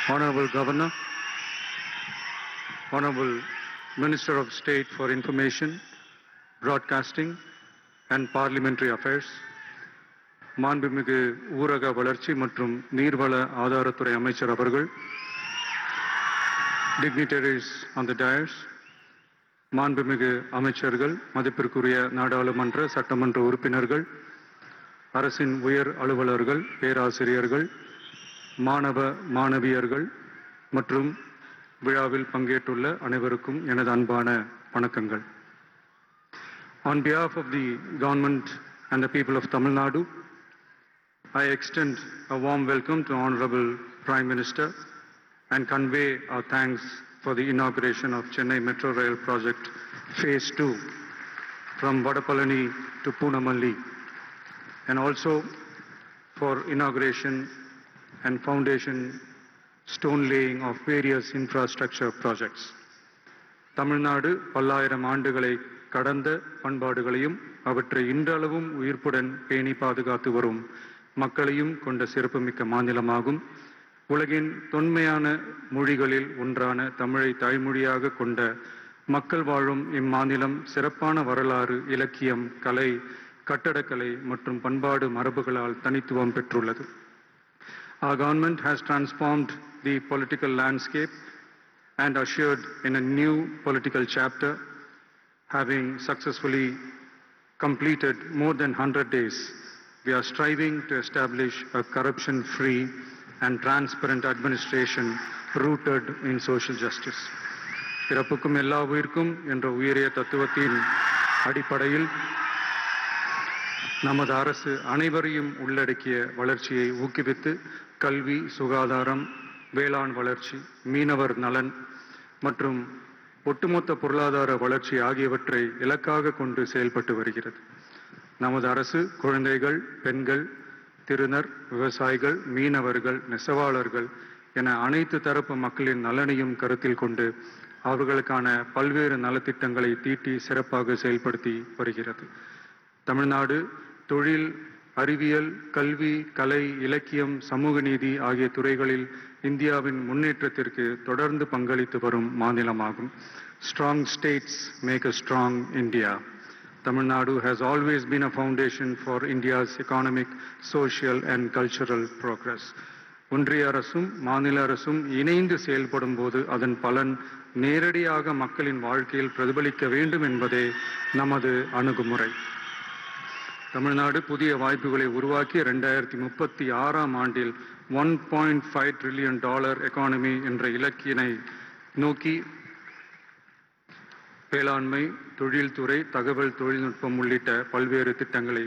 Honorable Governor, Honorable Minister of State for Information, Broadcasting and Parliamentary Affairs, மாண்புமிகு ஊரக வளர்ச்சி மற்றும் நீர்வள ஆதாரத்துறை அமைச்சர் அவர்கள் dignitaries on the dais, மாண்புமிகு அமைச்சர்கள் மதிப்பிற்குரிய நாடாளுமன்ற சட்டமன்ற உறுப்பினர்கள் அரசின் உயர் அலுவலர்கள் பேராசிரியர்கள் மாணவ மாணவியர்கள் மற்றும் விழாவில் பங்கேற்றுள்ள அனைவருக்கும் எனது அன்பான வணக்கங்கள் On behalf of the government and the people of Tamil Nadu, I extend a warm welcome to Honorable Prime Minister and convey our thanks for the inauguration of Chennai Metro Rail Project Phase 2 from Vadapalani to Punamalli and also for inauguration and foundation stone laying of various infrastructure projects. Tamil Nadu பல்லாயிரம் ஆண்டுகளை கடந்த பண்பாடுகளையும் அவற்றை இன்றளவும் உயிர்ப்புடன் பேணி பாதுகாத்து வரும் மக்களையும் கொண்ட சிறப்புமிக்க மாநிலமாகும் உலகின் தொன்மையான மொழிகளில் ஒன்றான தமிழை தாய்மொழியாக கொண்ட மக்கள் வாழும் இம்மாநிலம் சிறப்பான வரலாறு இலக்கியம் கலை கட்டடக்கலை மற்றும் பண்பாடு மரபுகளால் தனித்துவம் பெற்றுள்ளது Our government has transformed the political landscape and ushered in a new political chapter, having successfully completed more than 100 days. We are striving to establish a corruption-free and transparent administration rooted in social justice. பிறப்புக்கும் எல்லா உயிர்க்கும் என்ற உயரிய தத்துவத்தின் அடிப்படையில் நமது அரசு அனைவரையும் உள்ளடக்கிய வளர்ச்சியை ஊக்குவித்து கல்வி சுகாதாரம் வேளாண் வளர்ச்சி மீனவர் நலன் மற்றும் ஒட்டுமொத்த பொருளாதார வளர்ச்சி ஆகியவற்றை இலக்காக கொண்டு செயல்பட்டு வருகிறது நமது அரசு குழந்தைகள் பெண்கள் திருநர் விவசாயிகள் மீனவர்கள் நெசவாளர்கள் என அனைத்து தரப்பு மக்களின் நலனையும் கருத்தில் கொண்டு அவர்களுக்கான பல்வேறு நலத்திட்டங்களை தீட்டி சிறப்பாக செயல்படுத்தி வருகிறது தமிழ்நாடு தொழில் அறிவியல் கல்வி கலை இலக்கியம் சமூக நீதி ஆகிய துறைகளில் இந்தியாவின் முன்னேற்றத்திற்கு தொடர்ந்து பங்களித்து வரும் மாநிலமாகும் strong states make a strong India Tamil Nadu has always been a foundation for India's economic, social and cultural progress. ஒன்றிய அரசும் மாநில அரசும் இணைந்து செயல்படும் போது அதன் பலன் நேரடியாக மக்களின் வாழ்க்கையில் பிரதிபலிக்க வேண்டும் என்பதே நமது அணுகுமுறை தமிழ்நாடு புதிய வாய்ப்புகளை உருவாக்கி ரெண்டாயிரத்தி முப்பத்தி ஆறாம் ஆண்டில் one point five trillion dollar economy என்ற இலக்கினை நோக்கி வேளாண்மை தொழில்துறை தகவல் தொழில்நுட்பம் உள்ளிட்ட பல்வேறு திட்டங்களை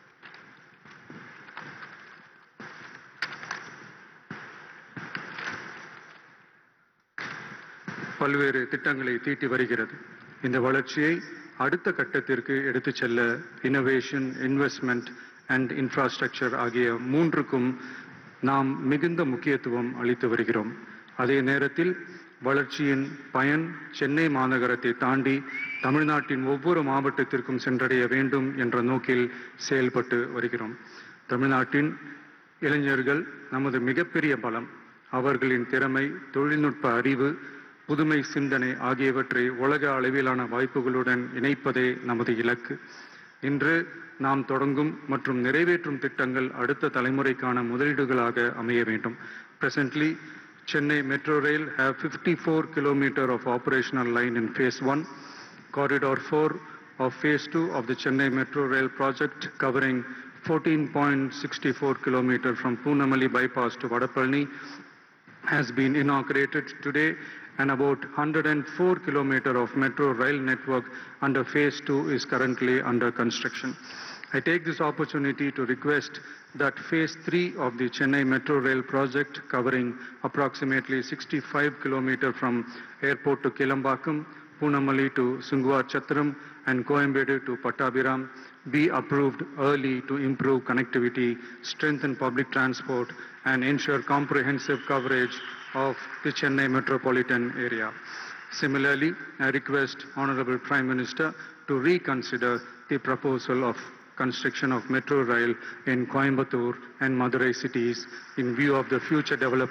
பல்வேறு திட்டங்களை தீட்டி வருகிறது இந்த வளர்ச்சியை அடுத்த கட்டத்திற்கு எடுத்துச் செல்ல இனோவேஷன் இன்வெஸ்ட்மெண்ட் அண்ட் இன்ஃப்ராஸ்ட்ரக்சர் ஆகிய மூன்றுக்கும் நாம் மிகுந்த முக்கியத்துவம் அளித்து வருகிறோம் அதே நேரத்தில் வளர்ச்சியின் பயன் சென்னை மாநகரத்தை தாண்டி தமிழ்நாட்டின் ஒவ்வொரு மாவட்டத்திற்கும் சென்றடைய வேண்டும் என்ற நோக்கில் செயல்பட்டு வருகிறோம் தமிழ்நாட்டின் இளைஞர்கள் நமது மிகப்பெரிய பலம் அவர்களின் திறமை தொழில்நுட்ப அறிவு புதுமை சிந்தனை ஆகியவற்றை உலக அளவிலான வாய்ப்புகளுடன் இணைப்பதே நமது இலக்கு இன்று நாம் தொடங்கும் மற்றும் நிறைவேற்றும் திட்டங்கள் அடுத்த தலைமுறைக்கான முதலீடுகளாக அமைய வேண்டும் presently chennai metro rail have 54 kilometer of operational line in phase 1 corridor 4 of phase 2 of the chennai metro rail project covering 14.64 kilometer from Poonamali bypass to Vadapalani has been inaugurated today and about 104 kilometer of metro rail network under phase 2 is currently under construction. I take this opportunity to request that phase 3 of the Chennai metro rail project covering approximately 65 kilometer from airport to Kilambakam, Poonamali to Sungwa Chatram and Coimbatore to Pattabiram be approved early to improve connectivity, strengthen public transport and ensure comprehensive coverage of the Chennai metropolitan area. Similarly, I request Honorable Prime Minister to reconsider the proposal of construction of metro rail in Coimbatore and Madurai cities in view of the future development